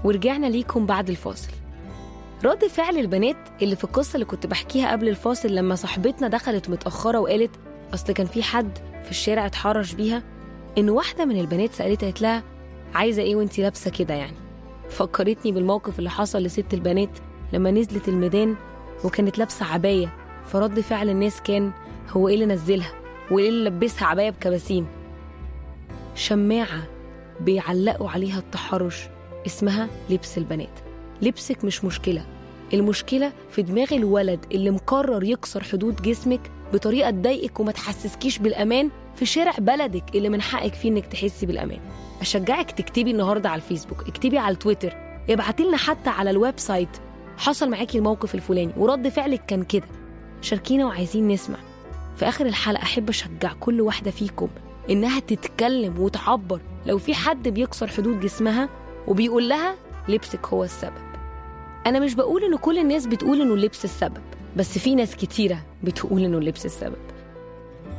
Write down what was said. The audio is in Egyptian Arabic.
ورجعنا ليكم بعد الفاصل رد فعل البنات اللي في القصة اللي كنت بحكيها قبل الفاصل لما صاحبتنا دخلت متأخرة وقالت أصل كان في حد في الشارع اتحرش بيها إن واحدة من البنات سألتها قالت لها عايزة إيه وإنتي لابسة كده يعني فكرتني بالموقف اللي حصل لست البنات لما نزلت الميدان وكانت لابسة عباية فرد فعل الناس كان هو إيه اللي نزلها وإيه اللي لبسها عباية بكباسين شماعة بيعلقوا عليها التحرش اسمها لبس البنات لبسك مش مشكلة المشكلة في دماغ الولد اللي مقرر يكسر حدود جسمك بطريقة تضايقك وما تحسسكيش بالأمان في شارع بلدك اللي من حقك فيه إنك تحسي بالأمان أشجعك تكتبي النهاردة على الفيسبوك اكتبي على التويتر ابعتي لنا حتى على الويب سايت حصل معاكي الموقف الفلاني ورد فعلك كان كده شاركينا وعايزين نسمع في آخر الحلقة أحب أشجع كل واحدة فيكم إنها تتكلم وتعبر لو في حد بيكسر حدود جسمها وبيقول لها لبسك هو السبب أنا مش بقول إن كل الناس بتقول إنه اللبس السبب بس في ناس كتيرة بتقول إنه اللبس السبب